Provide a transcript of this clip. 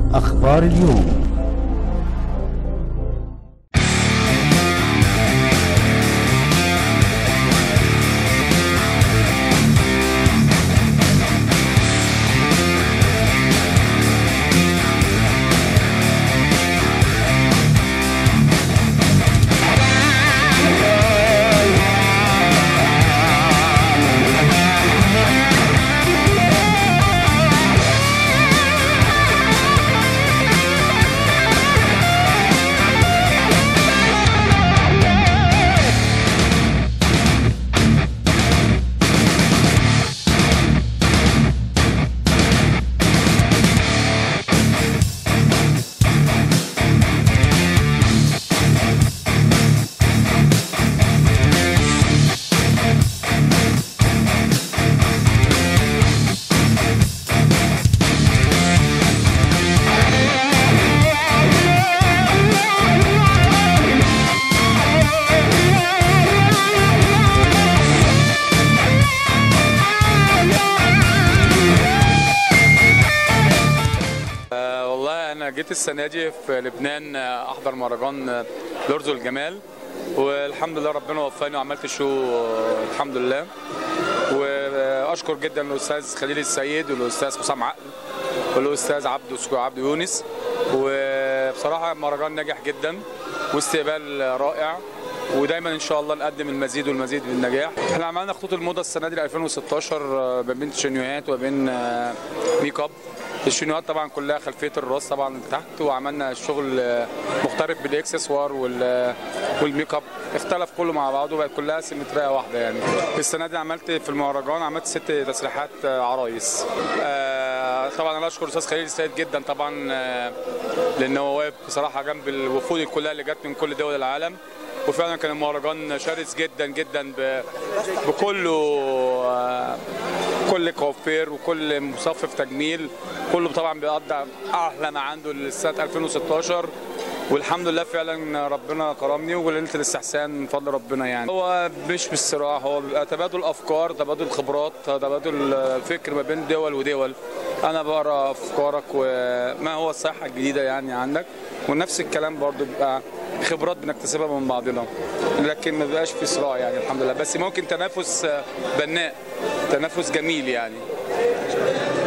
أخبار اليوم آه، والله انا جيت السنه دي في لبنان آه، احضر مهرجان آه، الارز والجمال والحمد لله ربنا وفقني وعملت شو آه، الحمد لله واشكر جدا الاستاذ خليل السيد والاستاذ حسام عقل والاستاذ عبده سكو عبده يونس وبصراحه المهرجان نجح جدا واستقبال رائع ودايما ان شاء الله نقدم المزيد والمزيد من النجاح احنا عملنا خطوط الموضه السنه دي ل 2016 آه، ما بين شنيوهات وما بين آه، ميك اب الشنيوهات طبعا كلها خلفيه الراس طبعا تحت وعملنا شغل آه، مختلف بالاكسسوار وال والميك اب اختلف كله مع بعضه بقت كلها سيمتريه واحده يعني السنه دي عملت في المهرجان عملت ست تسريحات آه، عرايس آه، طبعا انا اشكر الاستاذ خليل السيد جدا طبعا آه، لان هو واقف بصراحه جنب الوفود كلها اللي جت من كل دول العالم وفعلا كان المهرجان شرس جدا جدا ب- بكله آه، كل كوافير وكل مصفف تجميل كله طبعا بيقضي احلى ما عنده لسنه 2016 والحمد لله فعلا ربنا كرمني وليله الاستحسان من فضل ربنا يعني هو مش بالصراع هو بيبقى تبادل افكار تبادل خبرات تبادل فكر ما بين دول ودول انا بقرا افكارك وما هو الصحه الجديده يعني عندك ونفس الكلام برضو بيبقى خبرات بنكتسبها من بعضنا لكن ما بيبقاش في صراع يعني الحمد لله بس ممكن تنافس بناء تنافس جميل يعني